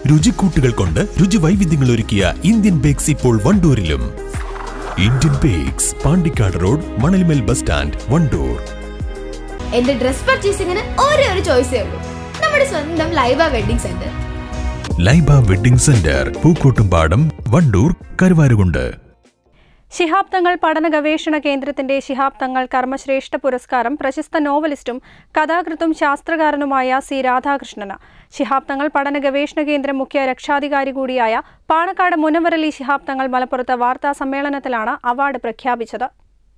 രുചിക്കൂട്ടുകൾ കൊണ്ട് രുചി വൈവിധ്യങ്ങൾ ഒരുക്കിയ ഇന്ത്യൻ ബേക്സ് ഇപ്പോൾ വണ്ടൂരിലും Indian Bakes Pandikkad road Manalmel bus stand Wandoor എന്റെ ഡ്രസ് പർച്ചേസിംഗിന് ഒരേ ഒരു ചോയ്സേ ഉള്ളൂ നമ്മുടെ സ്വന്തം Laiba wedding centre Laiba wedding centre Pookkottumpadam Wandoor Karuvarakundu Shihab Thangal പഠന ഗവേഷണ കേന്ദ്രത്തിന്റെ ശിഹാബ് തങ്ങൾ കർമ്മശ്രേഷ്ഠ പുരസ്കാരം പ്രശസ്ത നോവലിസ്റ്റും കഥാകൃത്തും ശാസ്ത്രകാരനുമായ സി രാധാകൃഷ്ണന് ശിഹാബ് തങ്ങൾ പഠന ഗവേഷണ കേന്ദ്രം മുഖ്യ രക്ഷാധികാരി കൂടിയായ പാണക്കാട് മുനവറലി ശിഹാബ് തങ്ങൾ മലപ്പുറത്ത് വാർത്താ സമ്മേളനത്തിലാണ് അവാർഡ് പ്രഖ്യാപിച്ചത്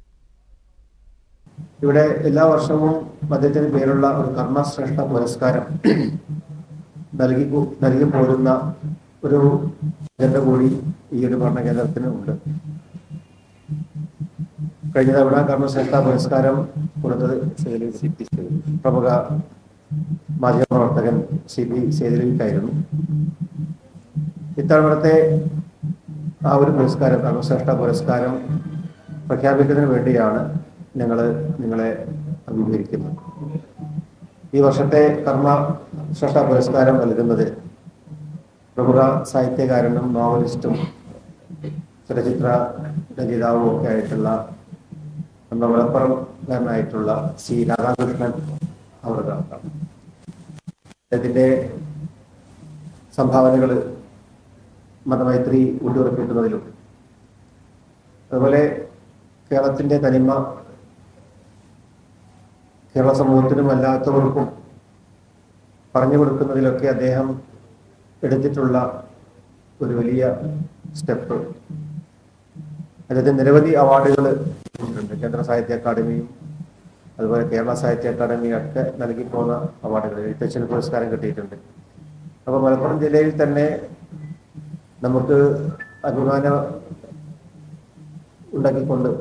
ഇവിടെ എല്ലാ വർഷവും അദ്ദേഹത്തിന് പേരുള്ള ഒരു കർമ്മശ്രേഷ്ഠ പുരസ്കാരം നൽകി പോ- നൽകി പോരുന്ന ഒരു അജണ്ട കൂടി ഈ ഒരു ഭരണകേന്ദ്രത്തിന് ഉണ്ട് കഴിഞ്ഞ തവണ കർമ്മശ്രേഷ്ഠ പുരസ്കാരം കൊടുത്തത് സേലി പ്രമുഖ മാധ്യമപ്രവർത്തകൻ സി പി സേതുലിക്കായിരുന്നു ഇത്തവണത്തെ ആ ഒരു പുരസ്കാരം കർമ്മശ്രേഷ്ഠ പുരസ്കാരം പ്രഖ്യാപിക്കുന്നതിന് വേണ്ടിയാണ് ഞങ്ങൾ നിങ്ങളെ അഭിമുഖീകരിക്കുന്നത് ഈ വർഷത്തെ കർമ്മ ശ്രേഷ്ഠ പുരസ്കാരം നൽകുന്നത് പ്രമുഖ സാഹിത്യകാരനും നോവലിസ്റ്റും ചലച്ചിത്ര രചയിതാവും ഒക്കെ ആയിട്ടുള്ള നമ്മുടെ മലപ്പുറംകാരനായിട്ടുള്ള സി രാധാകൃഷ്ണൻ അവർക്കാണ് അദ്ദേഹത്തിന്റെ സംഭാവനകൾ മതമൈത്രി ഊട്ടിയുറപ്പിക്കുന്നതിലും അതുപോലെ കേരളത്തിന്റെ തനിമ കേരള സമൂഹത്തിനും അല്ലാത്തവർക്കും പറഞ്ഞു കൊടുക്കുന്നതിലൊക്കെ അദ്ദേഹം എടുത്തിട്ടുള്ള ഒരു വലിയ സ്റ്റെപ്പ് അദ്ദേഹത്തിന് നിരവധി അവാർഡുകൾ ലഭിച്ചിട്ടുണ്ട് കേന്ദ്ര സാഹിത്യ അക്കാദമിയും അതുപോലെ കേരള സാഹിത്യ അക്കാദമിയും ഒക്കെ നൽകി പോകുന്ന അവാർഡുകൾ എഴുത്തച്ഛൻ പുരസ്കാരം കിട്ടിയിട്ടുണ്ട് അപ്പോൾ മലപ്പുറം ജില്ലയിൽ തന്നെ നമുക്ക് അഭിമാനം ഉണ്ടാക്കിക്കൊണ്ട്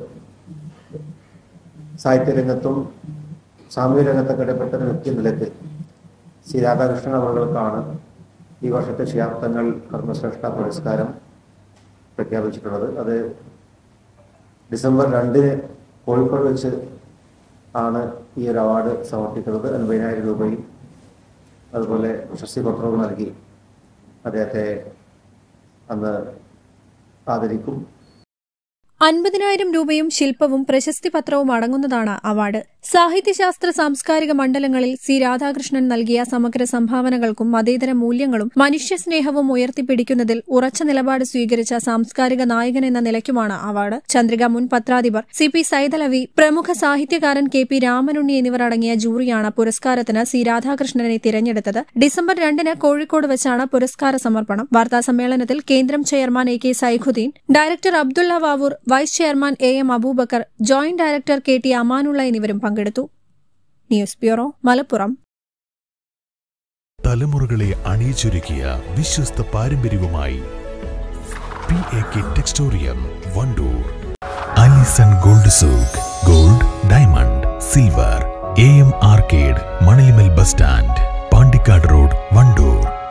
സാഹിത്യ രംഗത്തും സാമൂഹ്യ രംഗത്തൊക്കെ ഇടപെട്ട ഒരു വ്യക്തി നിലയ്ക്ക് ശ്രീ രാധാകൃഷ്ണൻ അവർക്കാണ് ഈ വർഷത്തെ ശിയാബ്ദങ്ങൾ കർമ്മശ്രേഷ്ഠ പുരസ്കാരം പ്രഖ്യാപിച്ചിട്ടുള്ളത് അത് ഡിസംബർ രണ്ടിന് കോഴിക്കോട് വെച്ച് ആണ് ഈ ഒരു അവാർഡ് സമർപ്പിക്കുന്നത് അൻപതിനായിരം രൂപയും അതുപോലെ പ്രശസ്തി പത്രവും നൽകി അദ്ദേഹത്തെ അന്ന് ആദരിക്കും അൻപതിനായിരം രൂപയും ശില്പവും പ്രശസ്തി പത്രവും അടങ്ങുന്നതാണ് അവാർഡ് സാഹിത്യശാസ്ത്ര സാംസ്കാരിക മണ്ഡലങ്ങളിൽ സി രാധാകൃഷ്ണൻ നൽകിയ സമഗ്ര സംഭാവനകൾക്കും മതേതര മൂല്യങ്ങളും മനുഷ്യസ്നേഹവും ഉയർത്തിപ്പിടിക്കുന്നതിൽ ഉറച്ച നിലപാട് സ്വീകരിച്ച സാംസ്കാരിക നായകൻ എന്ന നിലയ്ക്കുമാണ് അവാർഡ് ചന്ദ്രിക മുൻ പത്രാധിപർ സി പി സൈതലവി പ്രമുഖ സാഹിത്യകാരൻ കെ പി രാമനുണ്ണി എന്നിവർ അടങ്ങിയ ജൂറിയാണ് പുരസ്കാരത്തിന് സി രാധാകൃഷ്ണനെ തിരഞ്ഞെടുത്തത് ഡിസംബർ രണ്ടിന് കോഴിക്കോട് വെച്ചാണ് പുരസ്കാര സമർപ്പണം വാർത്താ സമ്മേളനത്തിൽ കേന്ദ്രം chairman A K Saifudheen director Abdulla Vavoor vice chairman A M Abubakar joint director K T Amanulla എന്നിവരും പങ്കെടുത്തു ന്യൂസ് ബ്യൂറോ മലപ്പുറം തലമുറകളെ അണിയിച്ചൊരുക്കിയ വിശ്വസ്ത പാരമ്പര്യവുമായി P A K Textorium Wandoor Alison Gold Souk gold diamond silver A M Arcade Manalimal bus stand Pandikkad road Wandoor